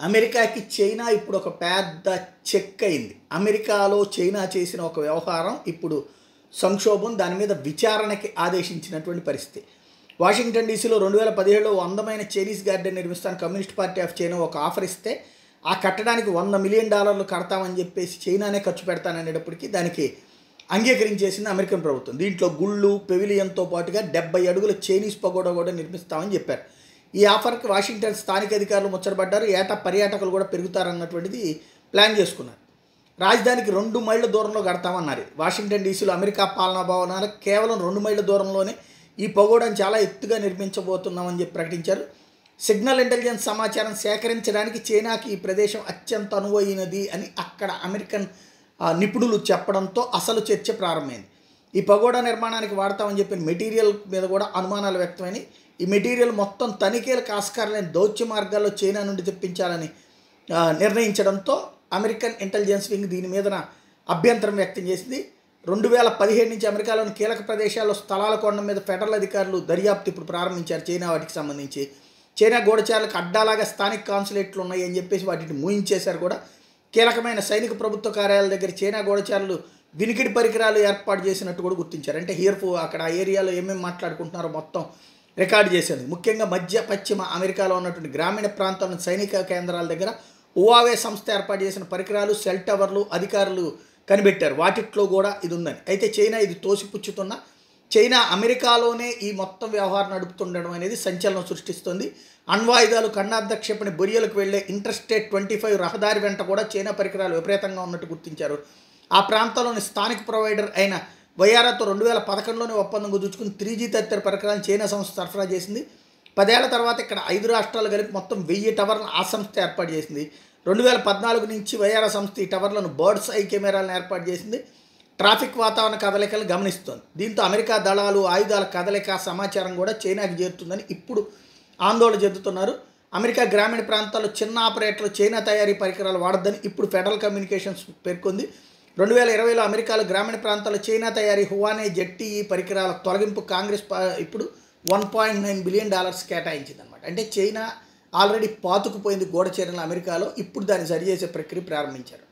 అమెరికాకి చైనా ఇప్పుడు ఒక పెద్ద చెక్ అయింది అమెరికాలో చైనా చేసిన ఒక వ్యవహారం ఇప్పుడు సంక్షోభం దాని మీద విచారణకి ఆదేశించినటువంటి పరిస్థితి వాషింగ్టన్ డీసీలో రెండు వేల పదిహేడులో ఓ అందమైన చైనీస్ గార్డెన్ నిర్మిస్తాను కమ్యూనిస్ట్ పార్టీ ఆఫ్ చైనా ఒక ఆఫర్ ఇస్తే ఆ కట్టడానికి వంద మిలియన్ డాలర్లు కడతామని చెప్పేసి చైనానే ఖర్చు పెడతాననేటప్పటికీ దానికి అంగీకరించేసింది అమెరికన్ ప్రభుత్వం దీంట్లో గుళ్ళు పెవిలియన్తో పాటుగా డెబ్బై అడుగుల చైనీస్ పగోడా కూడా నిర్మిస్తామని చెప్పారు ఈ ఆఫర్కి వాషింగ్టన్ స్థానిక అధికారులు ముచ్చటపడ్డారు ఏటా పర్యాటకులు కూడా పెరుగుతారన్నటువంటిది ప్లాన్ చేసుకున్నారు రాజధానికి రెండు మైళ్ళ దూరంలో కడతామన్నారు వాషింగ్టన్ డీసీలో అమెరికా పాలనా భవనాలు కేవలం రెండు మైళ్ళ దూరంలోనే ఈ పగోడాను చాలా ఎత్తుగా నిర్మించబోతున్నామని చెప్పి ప్రకటించారు సిగ్నల్ ఇంటెలిజెన్స్ సమాచారం సేకరించడానికి చైనాకి ఈ ప్రదేశం అత్యంత అనువైనది అని అక్కడ అమెరికన్ ఆ, నిపుణులు చెప్పడంతో అసలు చర్చ ప్రారంభమైంది ఈ పగోడా నిర్మాణానికి వాడతామని చెప్పిన మెటీరియల్ మీద కూడా అనుమానాలు వ్యక్తమైనవి ఈ మెటీరియల్ మొత్తం తనిఖీలకు ఆస్కారం లేని దౌత్య మార్గాల్లో చైనా నుండి తెప్పించాలని ఆ, నిర్ణయించడంతో అమెరికన్ ఇంటెలిజెన్స్ వింగ్ దీని మీద అభ్యంతరం వ్యక్తం చేసింది రెండు వేల పదిహేడు నుంచి అమెరికాలోని కీలక ప్రదేశాల్లో స్థలాల కొనడం మీద ఫెడరల్ అధికారులు దర్యాప్తు ఇప్పుడు ప్రారంభించారు చైనా వాటికి సంబంధించి చైనా గూఢచారులకు అడ్డాలాగా స్థానిక కాన్సులేట్లు ఉన్నాయి అని చెప్పేసి వాటిని మూయించేశారు కూడా కీలకమైన సైనిక ప్రభుత్వ కార్యాలయాల దగ్గర చైనా గూఢచారులు వినికిడి పరికరాలు ఏర్పాటు చేసినట్టు కూడా గుర్తించారు అంటే హియర్ ఫో అక్కడ ఆ ఏరియాలో ఏమేమి మాట్లాడుకుంటున్నారో మొత్తం రికార్డు చేసేది ముఖ్యంగా మధ్య పశ్చిమ అమెరికాలో ఉన్నటువంటి గ్రామీణ ప్రాంతంలోని సైనిక కేంద్రాల దగ్గర ఓవావే సంస్థ ఏర్పాటు చేసిన పరికరాలు సెల్ టవర్లు అధికారులు కనిపెట్టారు వాటిట్లో కూడా ఇది ఉందని అయితే చైనా ఇది తోసిపుచ్చుతున్న చైనా అమెరికాలోనే ఈ మొత్తం వ్యవహారం నడుపుతుండడం అనేది సంచలనం సృష్టిస్తుంది అణ్వాయుధాలు ఖండార్థ క్షిపణి బొరియలకు వెళ్లే ఇంటర్స్టేట్ ట్వంటీ ఫైవ్ రహదారి వెంట కూడా చైనా పరికరాలు విపరీతంగా ఉన్నట్టు గుర్తించారు ఆ ప్రాంతంలోని స్థానిక ప్రొవైడర్ అయిన వైఆర్ఆర్తో రెండు వేల పదకొండులోనే ఒప్పందం కుదుర్చుకుని త్రీ జీ తదితర పరికరాలను చైనా సంస్థ సరఫరా చేసింది పదేళ్ల తర్వాత ఇక్కడ ఐదు రాష్ట్రాలు కలిపి మొత్తం వెయ్యి టవర్లను ఆ సంస్థ ఏర్పాటు చేసింది రెండు వేల పద్నాలుగు నుంచి వైఆర్ఆర్ సంస్థ ఈ టవర్లను బర్డ్స్ ఐ కెమెరాలను ఏర్పాటు చేసింది ట్రాఫిక్ వాతావరణ కదలికలు గమనిస్తోంది దీంతో అమెరికా దళాలు ఆయుధాల కదలిక సమాచారం కూడా చైనాకి చేరుతుందని ఇప్పుడు ఆందోళన చెందుతున్నారు అమెరికా గ్రామీణ ప్రాంతాల్లో చిన్న ఆపరేటర్లు చైనా తయారీ పరికరాలు వాడొద్దని ఇప్పుడు ఫెడరల్ కమ్యూనికేషన్స్ పేర్కొంది రెండు వేల ఇరవైలో అమెరికాలో గ్రామీణ ప్రాంతాల్లో చైనా తయారీ హువానే జెట్టి ఈ పరికరాల తొలగింపు కాంగ్రెస్ పా- ఇప్పుడు one point nine billion dollars కేటాయించింది అనమాట అంటే చైనా ఆల్రెడీ పాతుకుపోయింది గోడ చర్యలు అమెరికాలో ఇప్పుడు దాన్ని సరిచేసే ప్రక్రియ ప్రారంభించారు